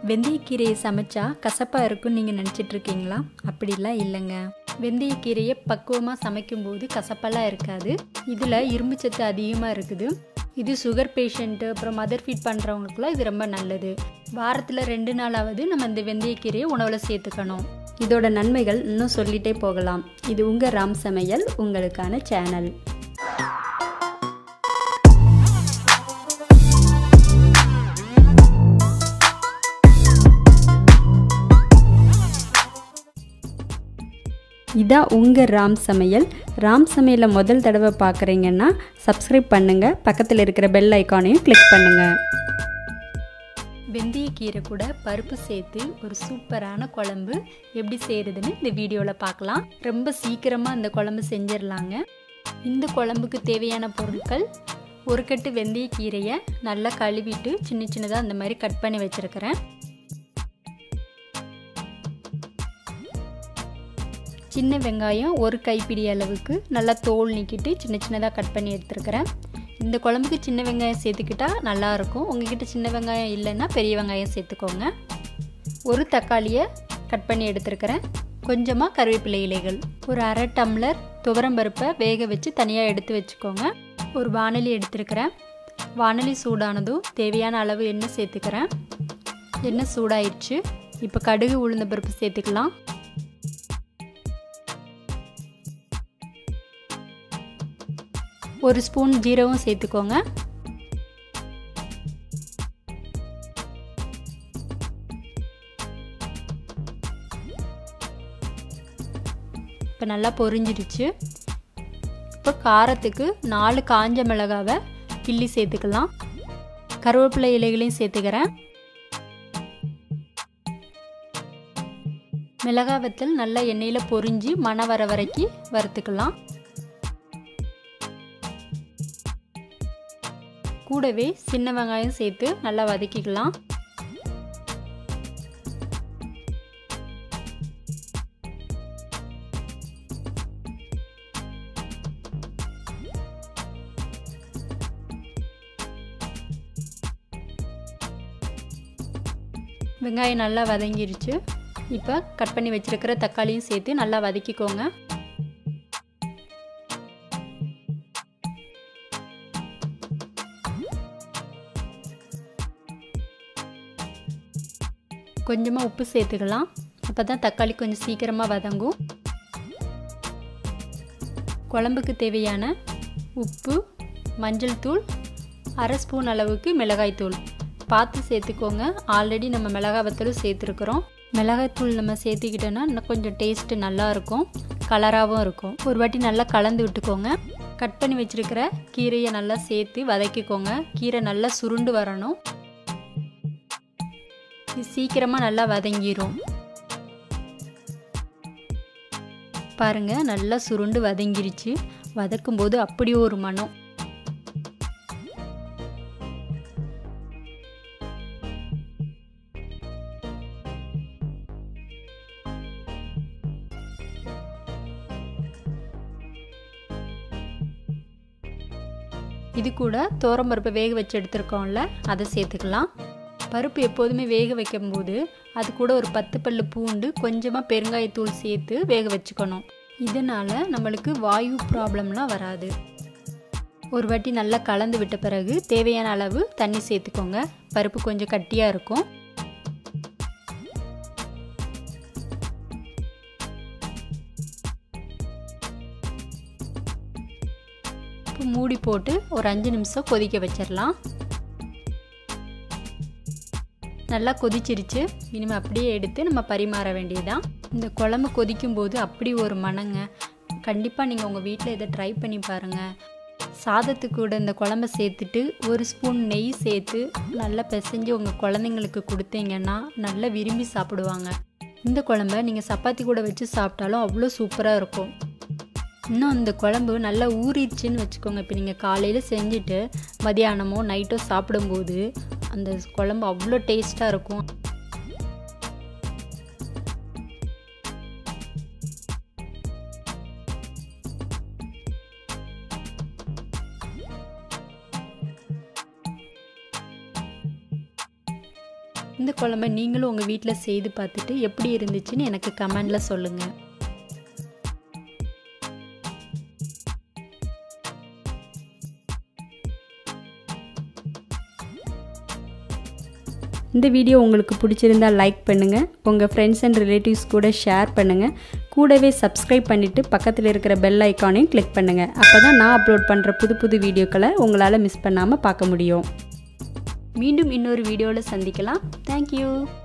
வெந்தயக்கீரையை சமைச்சா கசப்பாக இருக்குன்னு நீங்கள் நினச்சிட்டு இருக்கீங்களா அப்படிலாம் இல்லைங்க வெந்தயக்கீரையை பக்குவமாக சமைக்கும்போது கசப்பெல்லாம் இருக்காது இதில் இரும்புச்சத்து அதிகமாக இருக்குது இது சுகர் பேஷண்ட்டு அப்புறம் மதர் ஃபீட் பண்ணுறவங்களுக்குலாம் இது ரொம்ப நல்லது வாரத்தில் ரெண்டு நாளாவது நம்ம இந்த வெந்தயக்கீரையை உணவில் சேர்த்துக்கணும் இதோட நன்மைகள் இன்னும் சொல்லிட்டே போகலாம் இது உங்கள் ராம் சமையல் உங்களுக்கான சேனல் இதான் உங்கள் ராம் சமையல் ராம் சமையலை முதல் தடவை பார்க்குறீங்கன்னா சப்ஸ்கிரைப் பண்ணுங்கள் பக்கத்தில் இருக்கிற பெல் ஐக்கானையும் கிளிக் பண்ணுங்கள் வெந்தயக்கீரை கூட பருப்பு சேர்த்து ஒரு சூப்பரான குழம்பு எப்படி செய்கிறதுன்னு இந்த வீடியோவில் பார்க்கலாம் ரொம்ப சீக்கிரமாக இந்த குழம்பு செஞ்சிடலாங்க இந்த குழம்புக்கு தேவையான பொருட்கள் ஒரு கட்டு வெந்தயக்கீரையை நல்லா கழுவிட்டு சின்ன சின்னதாக அந்த மாதிரி கட் பண்ணி வச்சுருக்கிறேன் சின்ன வெங்காயம் ஒரு கைப்பிடி அளவுக்கு நல்லா தோல் நீக்கிட்டு சின்ன சின்னதாக கட் பண்ணி எடுத்துருக்கிறேன் இந்த குழம்புக்கு சின்ன வெங்காயம் சேர்த்துக்கிட்டா நல்லாயிருக்கும் உங்ககிட்ட சின்ன வெங்காயம் இல்லைன்னா பெரிய வெங்காயம் சேர்த்துக்கோங்க ஒரு தக்காளியை கட் பண்ணி எடுத்துருக்கிறேன் கொஞ்சமாக கருவேப்பிலை இலைகள் ஒரு அரை டம்ளர் துவரம்பருப்பை வேக வச்சு தனியாக எடுத்து வச்சுக்கோங்க ஒரு வானலி எடுத்துருக்கிறேன் வானலி சூடானதும் தேவையான அளவு எண்ணெய் சேர்த்துக்கிறேன் எண்ணெய் சூடாயிடுச்சு இப்போ கடுகு உளுந்த பருப்பு சேர்த்துக்கலாம் ஒரு ஸ்பூன் ஜீரகம் சேர்த்துக்கோங்க இப்போ நல்லா பொரிஞ்சிடுச்சு இப்போ காரத்துக்கு நாலு காஞ்ச மிளகாவை கிள்ளி சேர்த்துக்கலாம் கருவேப்பிலை இலைகளையும் சேர்த்துக்கிறேன் மிளகா வத்தல் நல்லா எண்ணெயில் பொரிஞ்சு மண வர வரைக்கும் வறுத்துக்கலாம் கூடவே சின்ன வெங்காயம் சேர்த்து நல்லா வதக்கிக்கலாம் வெங்காயம் நல்லா வதங்கிருச்சு இப்போ கட் பண்ணி வச்சுருக்கிற தக்காளியும் சேர்த்து நல்லா வதக்கிக்கோங்க கொஞ்சமாக உப்பு சேர்த்துக்கலாம் அப்போ தான் தக்காளி கொஞ்சம் சீக்கிரமாக வதங்கும் குழம்புக்கு தேவையான உப்பு மஞ்சள் தூள் அரை ஸ்பூன் அளவுக்கு மிளகாய் தூள் பார்த்து சேர்த்துக்கோங்க ஆல்ரெடி நம்ம மிளகாய் வத்தலும் சேர்த்துருக்குறோம் மிளகாய் தூள் நம்ம சேர்த்துக்கிட்டோன்னா இன்னும் கொஞ்சம் டேஸ்ட்டு நல்லாயிருக்கும் கலராகவும் இருக்கும் ஒரு வாட்டி நல்லா கலந்து விட்டுக்கோங்க கட் பண்ணி வச்சுருக்கிற கீரையை நல்லா சேர்த்து வதக்கிக்கோங்க கீரை நல்லா சுருண்டு வரணும் சீக்கிரமாக நல்லா வதங்கிரும் பாருங்க நல்லா சுருண்டு வதங்கிருச்சு வதக்கும் போது அப்படி ஒரு மனம் இது கூட தோரம்பருப்பை வேக வச்சு எடுத்துருக்கோம்ல அதை சேர்த்துக்கலாம் பருப்பு எப்போதுமே வேக வைக்கும்போது அது கூட ஒரு பத்து பல்லு பூண்டு கொஞ்சமாக பெருங்காயத்தூள் சேர்த்து வேக வச்சுக்கணும் இதனால் நம்மளுக்கு வாயு ப்ராப்ளம்லாம் வராது ஒரு வாட்டி நல்லா கலந்து விட்ட பிறகு தேவையான அளவு தண்ணி சேர்த்துக்கோங்க பருப்பு கொஞ்சம் கட்டியாக இருக்கும் இப்போ மூடி போட்டு ஒரு அஞ்சு நிமிஷம் கொதிக்க வச்சிடலாம் நல்லா கொதிச்சிருச்சு இனிமேல் அப்படியே எடுத்து நம்ம பரிமாற வேண்டியதுதான் இந்த குழம்பு கொதிக்கும் போது அப்படி ஒரு மணங்க கண்டிப்பாக நீங்கள் உங்கள் வீட்டில் இதை ட்ரை பண்ணி பாருங்கள் சாதத்துக்கு கூட இந்த குழம்ப சேர்த்துட்டு ஒரு ஸ்பூன் நெய் சேர்த்து நல்லா பிசைஞ்சு உங்கள் குழந்தைங்களுக்கு கொடுத்தீங்கன்னா நல்லா விரும்பி சாப்பிடுவாங்க இந்த குழம்ப நீங்கள் சப்பாத்தி கூட வச்சு சாப்பிட்டாலும் அவ்வளோ சூப்பராக இருக்கும் இன்னும் அந்த குழம்பு நல்லா ஊறிடுச்சுன்னு வச்சுக்கோங்க இப்போ நீங்கள் காலையில் செஞ்சுட்டு மதியானமோ நைட்டோ சாப்பிடும்போது அந்த குழம்பு அவ்வளோ டேஸ்ட்டாக இருக்கும் இந்த குழம்ப நீங்களும் உங்கள் வீட்டில் செய்து பார்த்துட்டு எப்படி இருந்துச்சுன்னு எனக்கு கமெண்டில் சொல்லுங்கள் இந்த வீடியோ உங்களுக்கு பிடிச்சிருந்தா லைக் பண்ணுங்கள் உங்கள் ஃப்ரெண்ட்ஸ் அண்ட் ரிலேட்டிவ்ஸ் கூட ஷேர் பண்ணுங்கள் கூடவே சப்ஸ்கிரைப் பண்ணிவிட்டு பக்கத்தில் இருக்கிற பெல் ஐக்கானையும் கிளிக் பண்ணுங்கள் அப்போ தான் நான் அப்லோட் பண்ணுற புது புது வீடியோக்களை உங்களால் மிஸ் பண்ணாமல் பார்க்க முடியும் மீண்டும் இன்னொரு வீடியோவில் சந்திக்கலாம் தேங்க்யூ